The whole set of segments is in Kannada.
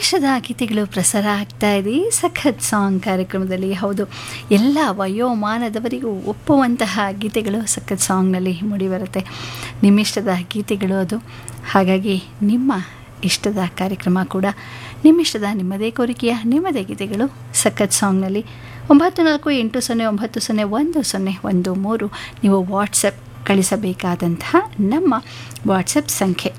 ನಿಮಿಷದ ಗೀತೆಗಳು ಪ್ರಸಾರ ಆಗ್ತಾ ಇದೆ ಈ ಸಖತ್ ಸಾಂಗ್ ಕಾರ್ಯಕ್ರಮದಲ್ಲಿ ಹೌದು ಎಲ್ಲ ವಯೋಮಾನದವರಿಗೂ ಒಪ್ಪುವಂತಹ ಗೀತೆಗಳು ಸಖತ್ ಸಾಂಗ್ನಲ್ಲಿ ಮೂಡಿಬರುತ್ತೆ ನಿಮ್ಮಿಷ್ಟದ ಗೀತೆಗಳು ಅದು ಹಾಗಾಗಿ ನಿಮ್ಮ ಇಷ್ಟದ ಕಾರ್ಯಕ್ರಮ ಕೂಡ ನಿಮ್ಮಿಷ್ಟದ ನಿಮ್ಮದೇ ಕೋರಿಕೆಯ ನಿಮ್ಮದೇ ಗೀತೆಗಳು ಸಖತ್ ಸಾಂಗ್ನಲ್ಲಿ ಒಂಬತ್ತು ನಾಲ್ಕು ಎಂಟು ಸೊನ್ನೆ ಒಂಬತ್ತು ಸೊನ್ನೆ ಒಂದು ಸೊನ್ನೆ ಒಂದು ಮೂರು ನೀವು ವಾಟ್ಸಪ್ ಕಳಿಸಬೇಕಾದಂತಹ ನಮ್ಮ ವಾಟ್ಸಪ್ ಸಂಖ್ಯೆ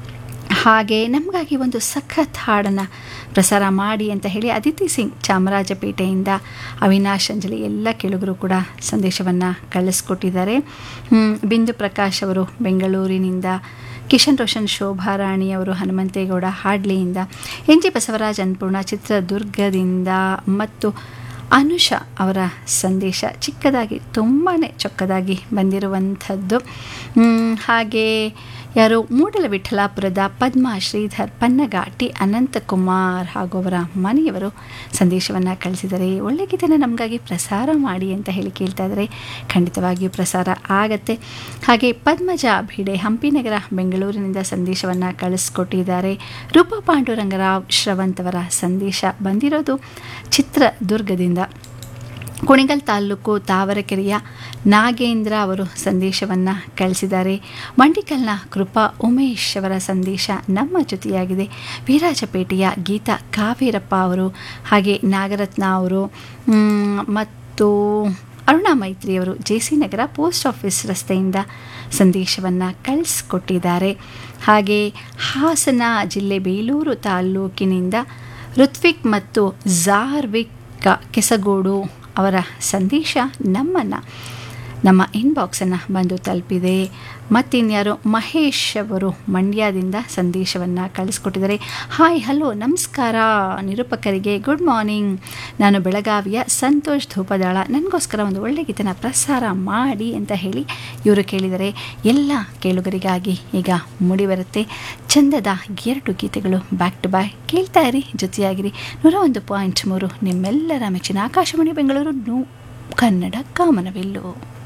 ಹಾಗೆ ನಮಗಾಗಿ ಒಂದು ಸಖತ್ ಹಾಡನ್ನು ಪ್ರಸಾರ ಮಾಡಿ ಅಂತ ಹೇಳಿ ಅದಿತಿ ಸಿಂಗ್ ಚಾಮರಾಜಪೇಟೆಯಿಂದ ಅವಿನಾಶ್ ಅಂಜಲಿ ಎಲ್ಲ ಕೇಳುಗರು ಕೂಡ ಸಂದೇಶವನ್ನು ಕಳಿಸ್ಕೊಟ್ಟಿದ್ದಾರೆ ಹ್ಮ್, ಬಿಂದು ಪ್ರಕಾಶ್ ಅವರು ಬೆಂಗಳೂರಿನಿಂದ ಕಿಶನ್ ರೋಷನ್ ಶೋಭಾರಾಣಿ ಅವರು ಹನುಮಂತೇಗೌಡ ಹಾಡ್ಲಿಯಿಂದ ಎನ್ ಜಿ ಬಸವರಾಜ್ ಅನ್ನಪೂರ್ಣ ಚಿತ್ರದುರ್ಗದಿಂದ ಮತ್ತು ಅನುಷಾ ಅವರ ಸಂದೇಶ ಚಿಕ್ಕದಾಗಿ ತುಂಬಾ ಚೊಕ್ಕದಾಗಿ ಬಂದಿರುವಂಥದ್ದು ಮ್, ಹಾಗೆ ಯಾರು ಮೂಡಲ ವಿಠಲಾಪುರದ ಪದ್ಮ ಶ್ರೀಧರ್ ಪನ್ನಗ ಟಿ ಅನಂತಕುಮಾರ್ ಹಾಗೂ ಅವರ ಮನೆಯವರು ಸಂದೇಶವನ್ನು ಕಳಿಸಿದ್ದಾರೆ ಒಳ್ಳೆ ಗೀತೆನ ನಮಗಾಗಿ ಪ್ರಸಾರ ಮಾಡಿ ಅಂತ ಹೇಳಿ ಕೇಳ್ತಾ ಇದ್ದಾರೆ ಖಂಡಿತವಾಗಿಯೂ ಪ್ರಸಾರ ಆಗತ್ತೆ ಹಾಗೆ ಪದ್ಮಜ ಭಿಡೆ ಹಂಪಿನಗರ ಬೆಂಗಳೂರಿನಿಂದ ಸಂದೇಶವನ್ನು ಕಳಿಸ್ಕೊಟ್ಟಿದ್ದಾರೆ ರೂಪಾ ಪಾಂಡುರಂಗರಾವ್ ಶ್ರವಂತ್ ಅವರ ಸಂದೇಶ ಬಂದಿರೋದು ಚಿತ್ರದುರ್ಗದಿಂದ ಕುಣಿಗಲ್ ತಾಲೂಕು ತಾವರಕೆರೆಯ ನಾಗೇಂದ್ರ ಅವರು ಸಂದೇಶವನ್ನು ಕಳಿಸಿದ್ದಾರೆ ಮಂಡಿಕಲ್ನ ಕೃಪಾ ಉಮೇಶ್ ಅವರ ಸಂದೇಶ ನಮ್ಮ ಜೊತೆಯಾಗಿದೆ ವೀರಾಜಪೇಟೆಯ ಗೀತಾ ಕಾವೇರಪ್ಪ ಅವರು ಹಾಗೆ ನಾಗರತ್ನ ಅವರು ಮ್, ಮತ್ತು ಅರುಣಾ ಮೈತ್ರಿ ಅವರು J C Nagar post office ರಸ್ತೆಯಿಂದ ಸಂದೇಶವನ್ನು ಕಳಿಸ್ಕೊಟ್ಟಿದ್ದಾರೆ ಹಾಗೆ ಹಾಸನ ಜಿಲ್ಲೆ ಬೇಲೂರು ತಾಲ್ಲೂಕಿನಿಂದ ಋತ್ವಿಕ್ ಮತ್ತು ಜಾರ್ವಿಕ್ ಕೆಸಗೋಡು ಅವರ ಸಂದೇಶ ನಮ್ಮನ್ನು ನಮ್ಮ ಇನ್ಬಾಕ್ಸನ್ನು ಬಂದು ತಲುಪಿದೆ ಮತ್ತಿನ್ಯಾರು ಮಹೇಶ್ ಅವರು ಮಂಡ್ಯದಿಂದ ಸಂದೇಶವನ್ನು ಕಳಿಸ್ಕೊಟ್ಟಿದ್ದಾರೆ ಹಾಯ್ ಹಲೋ ನಮಸ್ಕಾರ ನಿರೂಪಕರಿಗೆ ಗುಡ್ ಮಾರ್ನಿಂಗ್ ನಾನು ಬೆಳಗಾವಿಯ ಸಂತೋಷ್ ಧೂಪದಾಳ ನನಗೋಸ್ಕರ ಒಂದು ಒಳ್ಳೆ ಗೀತೆನ ಪ್ರಸಾರ ಮಾಡಿ ಅಂತ ಹೇಳಿ ಇವರು ಕೇಳಿದರೆ ಎಲ್ಲ ಕೇಳುಗರಿಗಾಗಿ ಈಗ ಮೂಡಿಬರುತ್ತೆ ಚಂದದ ಎರಡು ಗೀತೆಗಳು ಬ್ಯಾಕ್ ಟು ಬ್ಯಾಕ್ ಕೇಳ್ತಾ ಇರಿ ಜೊತೆಯಾಗಿರಿ ನೂರ ಒಂದು ಪಾಯಿಂಟ್ ಮೂರು ನಿಮ್ಮೆಲ್ಲರ ಮೆಚ್ಚಿನ ಆಕಾಶವಾಣಿ ಬೆಂಗಳೂರು ನು ಕನ್ನಡ ಕಾಮನವೆಲ್ಲು